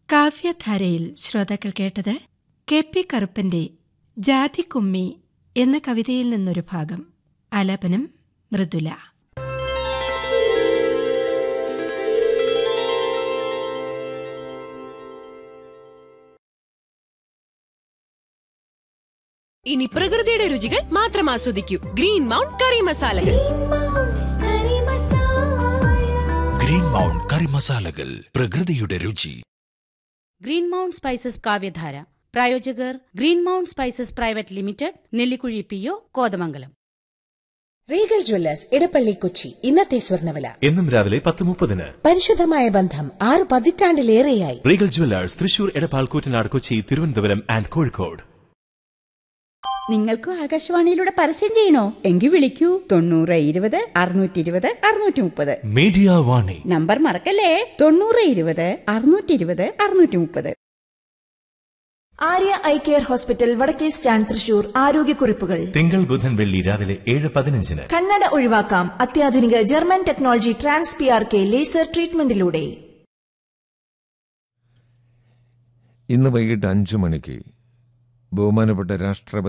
കാവ്യധാരയിൽ ശ്രോതാക്കൾ കേട്ടത് K P കറുപ്പന്റെ ജാതിക്കുമ്മി എന്ന കവിതയിൽ നിന്നൊരു ഭാഗം ആലാപനം മൃദുല ഇനി പ്രകൃതിയുടെ രുചികൾ മാത്രം ആസ്വദിക്കൂ ഗ്രീൻ മൗണ്ട് കറി മസാലകൾ ഗ്രീൻ മൗണ്ട് കറി മസാലകൾ പ്രകൃതിയുടെ രുചി ഗ്രീൻ മൗണ്ട് സ്പൈസസ് കാവ്യധാര പ്രായോജകർ Green Mount Spices Private Limited Nellikuzhi P O Kothamangalam Regal Jewellers Edappally Kochi ഇന്നത്തെ സ്വർണ്ണവില എന്നും രാവിലെ പത്ത് മുപ്പതിന് പരിശുദ്ധമായ ബന്ധം ആറ് പതിറ്റാണ്ടിലേറെയായി Regal Jewellers Thrissur Edappal Koottanad Kochi Thiruvananthapuram and Kozhikode നിങ്ങൾക്കും ആകാശവാണിയിലൂടെ പരസ്യം ചെയ്യണോ എങ്കിൽ വിളിക്കൂ തൊണ്ണൂറ് ഇരുപത് അറുന്നൂറ്റി ഇരുപത് അറുന്നൂറ്റി മുപ്പത് മീഡിയ വാണി നമ്പർ മറക്കല്ലേ തൊണ്ണൂറ് ഇരുപത് അറുന്നൂറ്റി ഇരുപത് അറുന്നൂറ്റി മുപ്പത് Arya eye care hospital Vadakke stand Thrissur ആരോഗ്യക്കുറിപ്പുകൾ തിങ്കൾ ബുധൻ വെള്ളി രാവിലെ ഏഴ് പതിനഞ്ചിന് കണ്ണട ഒഴിവാക്കാം അത്യാധുനിക German technology trans P R K laser ട്രീറ്റ്മെന്റിലൂടെ ഇന്ന് വൈകിട്ട് അഞ്ചു മണിക്ക് ബഹുമാനപ്പെട്ട രാഷ്ട്രപതി